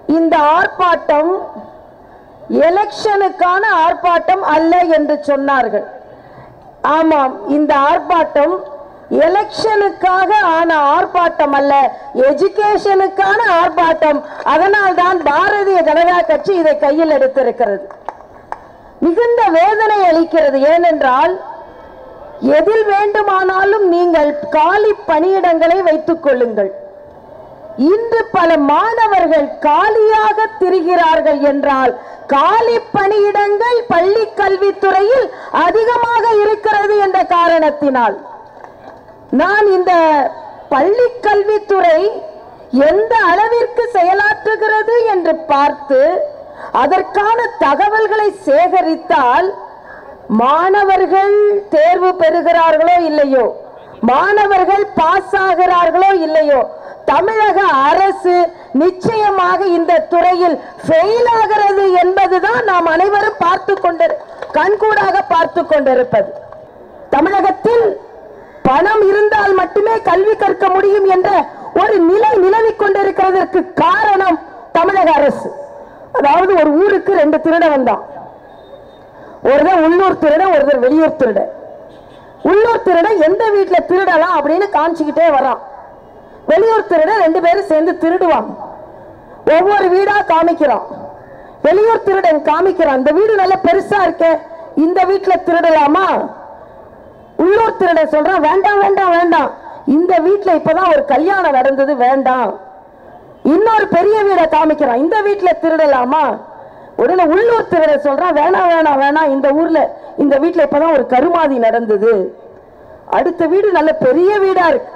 இந்த ஆர்ப்பாட்டம் எலெக்ஷனுக்கான ஆர்ப்பாட்டம் அல்ல என்று சொன்னார்கள் ஆமாம் இந்த ஆர்ப்பாட்டம் எலெக்ஷனுக்காக ஆன ஆர்ப்பாட்டம் அல்ல எஜுகேஷனுக்கான ஆர்ப்பாட்டம் அதனால் தான் பாரதிய ஜனதா கட்சி இதை கையில் எடுத்திருக்கிறது மிகுந்த வேதனை அளிக்கிறது ஏனென்றால் எதில் வேண்டுமானாலும் நீங்கள் காலி பணியிடங்களை வைத்துக் கொள்ளுங்கள் இன்று பல மாணவர்கள் காலியாக திரிகிறார்கள் என்றால் காலி பணியிடங்கள் பள்ளி கல்வித்துறையில் அதிகமாக இருக்கிறது என்ற காரணத்தினால் நான் இந்த பள்ளி கல்வித்துறை எந்த அளவிற்கு செயலாற்றுகிறது என்று பார்த்து அதற்கான தகவல்களை சேகரித்தால் மாணவர்கள் தேர்வு பெறுகிறார்களோ இல்லையோ மாணவர்கள் பாஸ் ஆகிறார்களோ இல்லையோ தமிழக அரசு நிச்சயமாக இந்த துறையில் ஃபெயில் ஆகிறது என்பதுதான் நாம் அனைவரும் பார்த்து கொண்டு கண்கூடாக பார்த்து கொண்டிருப்பது தமிழகத்தில் பணம் இருந்தால் மட்டுமே கல்வி கற்க முடியும் என்ற ஒரு நிலை நிலவிக் கொண்டிருக்கிறதற்கு காரணம் தமிழக அரசு அதாவது ஒரு ஊருக்கு ரெண்டு திருடன் வந்தான் ஒருத்தர் உள்ளூர் திருடன் ஒருத்தர் வெளியூர் திருடன் உள்ளூர் திருடன் எந்த வீட்டுல திருடலாம் அப்படின்னு காமிச்சுக்கிட்டே வரான் வெளியூர் திருடன் ரெண்டு பேரும் சேர்ந்து திருடுவாங்க ஒவ்வொரு வீடா காமிக்கிறான் வெளியூர் திருடன் காமிக்கிறான் இந்த வீடு நல்ல பெருசா இருக்கே இந்த வீட்டுல திருடலாமா உள்ளூர் திருடன் சொல்றான் வேண்டாம் வேண்டாம் வேண்டாம் இந்த வீட்டுல இப்பதான் ஒரு கல்யாணம் நடந்தது வேண்டாம் இன்னொரு பெரிய வீடை காமிக்கிறான் இந்த வீட்டுல திருடலாமா உடனே உள்ளூர் திருடன் சொல்றான் வேணாம் வேணாம் வேணாம் இந்த ஊர்ல இந்த வீட்டுல இப்பதான் ஒரு கருமாதி நடந்தது அடுத்த வீடு நல்ல பெரிய வீடா இருக்கு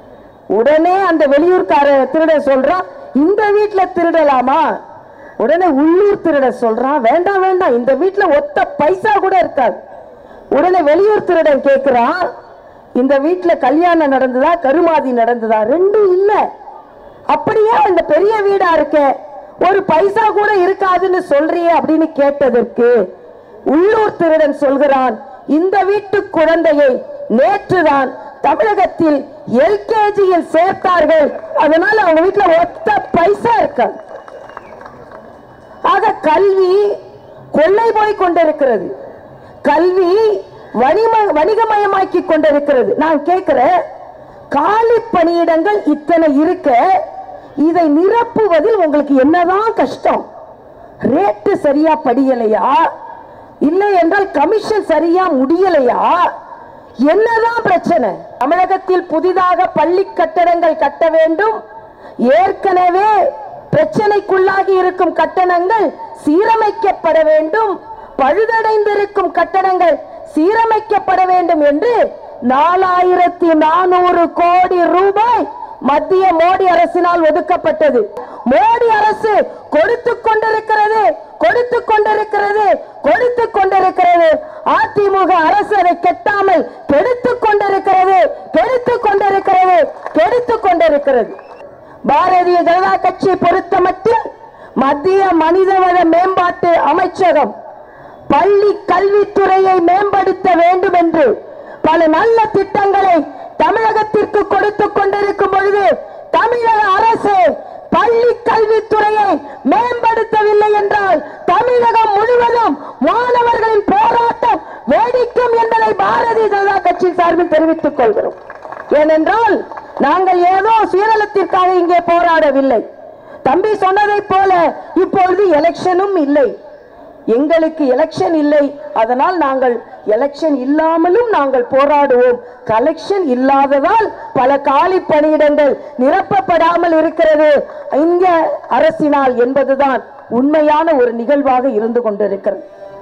உடனே அந்த வெளியூர்கார திருடன் சொல்றான் இந்த வீட்டுல திருடலாமா உடனே உள்ளூர் திருடன் சொல்றான் வேண்டாம் வேண்டாம் இந்த வீட்டுல ஒத்த பைசா கூட இருக்காது உடனே வெளியூர் திருடன் கேக்குறான் இந்த வீட்டுல கல்யாணம் நடந்ததா கருமாதி நடந்ததா ரெண்டும் இல்ல அப்படியே இந்த பெரிய வீடா இருக்க ஒரு பைசா கூட இருக்காதுன்னு சொல்றியே அப்படின்னு கேட்டதற்கு உள்ளூர் திருடன் சொல்கிறான் இந்த வீட்டு குழந்தையை நேற்றுதான் தமிழகத்தில் எல்கேஜியில் சேர்த்தார்கள் அதனால அவங்க வீட்டுல ஒத்த பைசா இருக்காது ஆக கல்வி கொள்ளை போய் கொண்டிருக்கிறது கல்வி வணிம- வணிகமயமாக்கி கொண்டிருக்கிறது நான் கேட்கிறேன் காலி பணியிடங்கள் இத்தனை இருக்க இதை நிரப்புவதில் உங்களுக்கு என்னதான் கஷ்டம் ரேட்டு சரியா படியலையா இல்லை என்றால் கமிஷன் சரியா முடியலையா என்னதான் பிரச்சனை தமிழகத்தில் புதிதாக பள்ளி கட்டடங்கள் கட்ட வேண்டும் ஏற்கனவே பிரச்சனைக்குள்ளாகி இருக்கும் கட்டணங்கள் சீரமைக்கப்பட வேண்டும் பழுதடைந்திருக்கும் கட்டடங்கள் சீரமைக்கப்பட வேண்டும் என்று நாலாயிரத்தி நானூறு கோடி ரூபாய் மத்திய மோடி அரசினால் ஒதுக்கப்பட்டது மோடி அரசு கொடுத்து கொண்டிருக்கிறது கொடுத்து கொண்டிருக்கிறது கொடுத்து கொண்டிருக்கிறது அதிமுக அரசு அதை கெட்டாமல் கெடுத்து கொண்டிருக்கிறது கெடுத்து கொண்டிருக்கிறது கெடுத்து கொண்டிருக்கிறது பாரதிய ஜனதா கட்சி பொறுத்தமட்டில் மத்திய மனிதவள மேம்பாட்டு அமைச்சகம் பள்ளி கல்வித்துறையை மேம்படுத்த வேண்டும் என்று பல நல்ல திட்டங்களை தமிழகத்திற்கு கொடுத்து கொண்டிருக்கும் பொழுது தமிழக அரசு பள்ளி கல்வித்துறையை மேம்படுத்தவில்லை என்றால் தமிழகம் முழுவதும் மாணவர்களின் போராட்டம் வேடிக்கும் என்பதை பாரதிய ஜனதா கட்சி சார்பில் தெரிவித்துக் கொள்கிறோம் ஏனென்றால் நாங்கள் ஏதோ சுயநலத்திற்காக இங்கே போராடவில்லை தம்பி சொன்னதைப் போல இப்பொழுது எலெக்ஷனும் இல்லை எங்களுக்கு எலெக்ஷன் இல்லை அதனால் நாங்கள் எலெக்ஷன் இல்லாமலும் நாங்கள் போராடுவோம் கலெக்ஷன் இல்லாததால் பல காலி பணியிடங்கள் நிரப்பப்படாமல் இருக்கிறது இந்த அரசினால் என்பதுதான் உண்மையான ஒரு நிகழ்வாக இருந்து கொண்டிருக்கிறது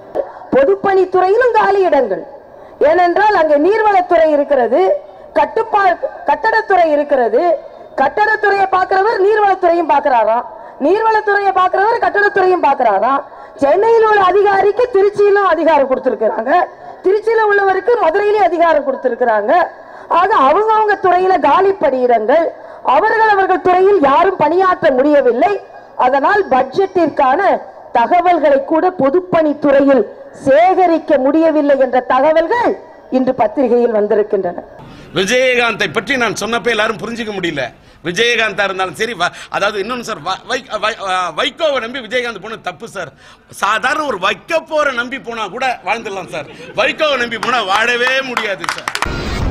பொதுப்பணித்துறையிலும் காலி இடங்கள் ஏனென்றால் அங்கே நீர்வளத்துறை இருக்கிறது கட்டுப்பா கட்டடத்துறை இருக்கிறது கட்டடத்துறையை பார்க்கிறவர் நீர்வளத்துறையும் பார்க்கிறாராம் நீர்வளத்துறையை பார்க்கிறவர் கட்டடத்துறையும் பார்க்கிறாராம் சென்னையில் உள்ள அதிகாரிக்கு திருச்சியிலும் அதிகாரம் கொடுத்திருக்கிறாங்க திருச்சியில உள்ளவருக்கு மதுரையிலும் அதிகாரம் கொடுத்திருக்கிறாங்க ஆக அவங்கவங்க துறையில காலி பணியிடங்கள் அவர்கள் அவர்கள் துறையில் யாரும் பணியாற்ற முடியவில்லை அதனால் பட்ஜெட்டிற்கான தகவல்களை கூட பொதுப்பணித்துறையில் சேகரிக்க முடியவில்லை என்ற தகவல்கள் இன்று பத்திரிகையில் வந்திருக்கின்றன விஜயகாந்தை பற்றி நான் சொன்னப்ப எல்லாரும் புரிஞ்சுக்க முடியல விஜயகாந்தா இருந்தாலும் சரி வ- அதாவது இன்னொன்னு சார் வ- வை- வை- அஹ் வைகோவை நம்பி விஜயகாந்த் போனது தப்பு சார் சாதாரண ஒரு வைக்க போற நம்பி போனா கூட வாழ்ந்துடலாம் சார் வைகோவை நம்பி போனா வாழவே முடியாது சார்